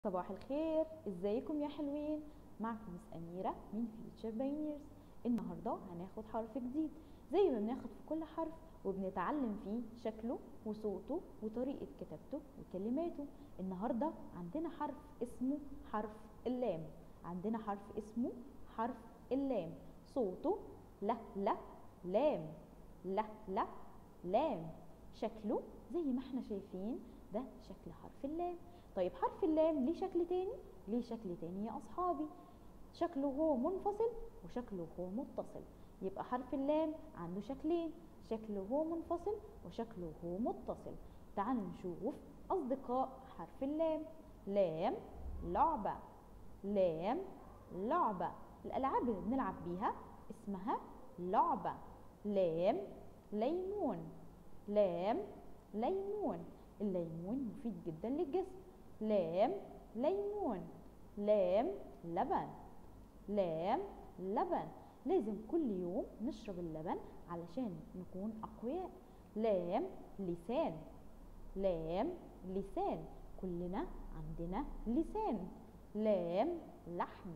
صباح الخير ازيكم يا حلوين معكم مس أميرة من فيوتشر باينيرز النهاردة هناخد حرف جديد زي ما بناخد في كل حرف وبنتعلم فيه شكله وصوته وطريقة كتابته وكلماته النهاردة عندنا حرف اسمه حرف اللام عندنا حرف اسمه حرف اللام صوته لا لا لام لا لا لام شكله زي ما احنا شايفين ده شكل حرف اللام طيب حرف اللام ليه شكل تاني ليه شكل تاني يا اصحابي شكله هو منفصل وشكله هو متصل يبقى حرف اللام عنده شكلين شكله هو منفصل وشكله هو متصل تعالوا نشوف اصدقاء حرف اللام لام لعبة لام لعبة الالعاب اللي بنلعب بيها اسمها لعبة لام ليمون لام ليمون الليمون مفيد جدا للجسم لام ليمون لام لبن لام لبن لازم كل يوم نشرب اللبن علشان نكون أقوياء لام لسان لام لسان كلنا عندنا لسان لام لحم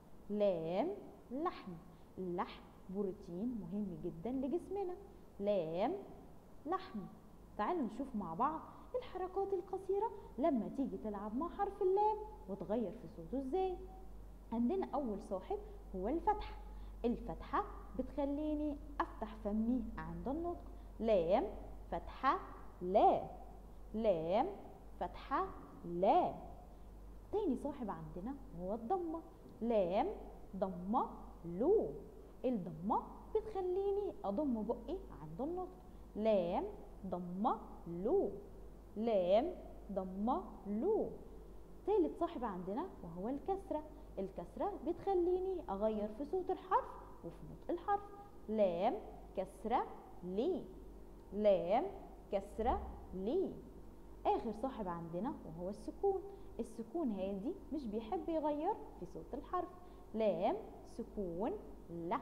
لام لحم اللحم بروتين مهم جدا لجسمنا لام لحم تعالوا نشوف مع بعض الحركات القصيرة لما تيجي تلعب مع حرف اللام وتغير في صوته ازاي عندنا أول صاحب هو الفتحة الفتحة بتخليني أفتح فمي عند النطق لام فتحة لا لام فتحة لا تاني صاحب عندنا هو الضمة لام ضمة لو الضمة بتخليني أضم بقي عند النطق لام ضمة لو لام ضمة لو تالت صاحب عندنا وهو الكسرة الكسرة بتخليني أغير في صوت الحرف وفي نطق الحرف لام كسرة لي لام كسرة لي آخر صاحب عندنا وهو السكون السكون هادي مش بيحب يغير في صوت الحرف لام سكون لا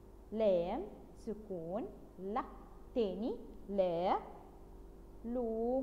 لام سكون لا تاني لا لو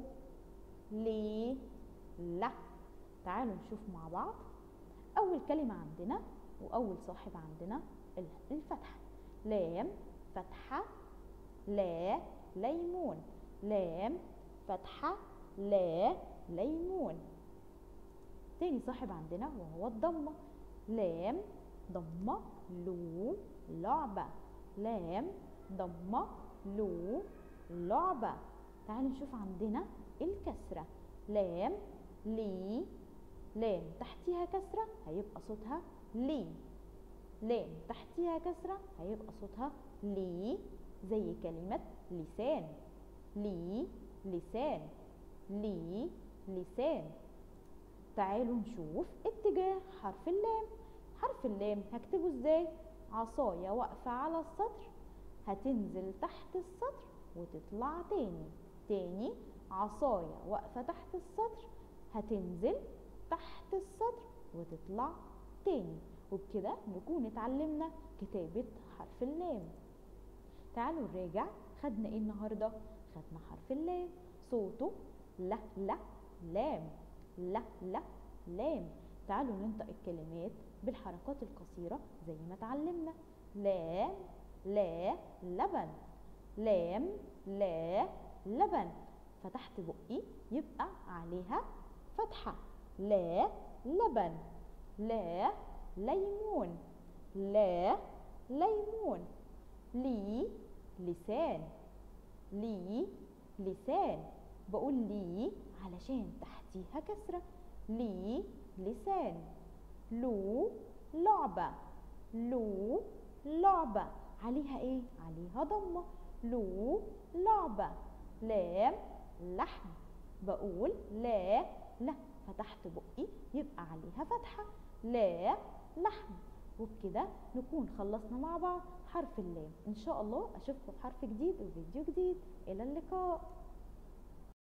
لي لا تعالوا نشوف مع بعض أول كلمة عندنا وأول صاحب عندنا الفتحة لام فتحة لا ليمون لام فتحة لا ليمون تاني صاحب عندنا وهو الضمة لام ضمة لو لعبة لام ضمة لو لعبة تعالوا نشوف عندنا الكسرة لام لي لام تحتيها كسرة هيبقى صوتها لي لام تحتيها كسرة هيبقى صوتها لي زي كلمة لسان لي لسان لي لسان تعالوا نشوف اتجاه حرف اللام حرف اللام هكتبه ازاي عصاية واقفة على السطر هتنزل تحت السطر وتطلع تاني تاني عصاية واقفة تحت السطر هتنزل تحت السطر وتطلع تاني وبكده نكون اتعلمنا كتابة حرف اللام تعالوا نراجع خدنا ايه النهاردة خدنا حرف اللام صوته لا لا لام لا لا لام تعالوا ننطق الكلمات بالحركات القصيرة زي ما اتعلمنا لام لا لبن لام لا لبن فتحت بقي يبقى عليها فتحة لا لبن لا ليمون لا ليمون لي لسان لي لسان بقول لي علشان تحتيها كسرة لي لسان لو لعبة لو لعبة عليها ايه عليها ضمة لو لعبة لام لحم بقول لا لا فتحت بقي يبقى عليها فتحة لا لحم وبكده نكون خلصنا مع بعض حرف اللام ان شاء الله اشوفكم في حرف جديد وفيديو جديد الى اللقاء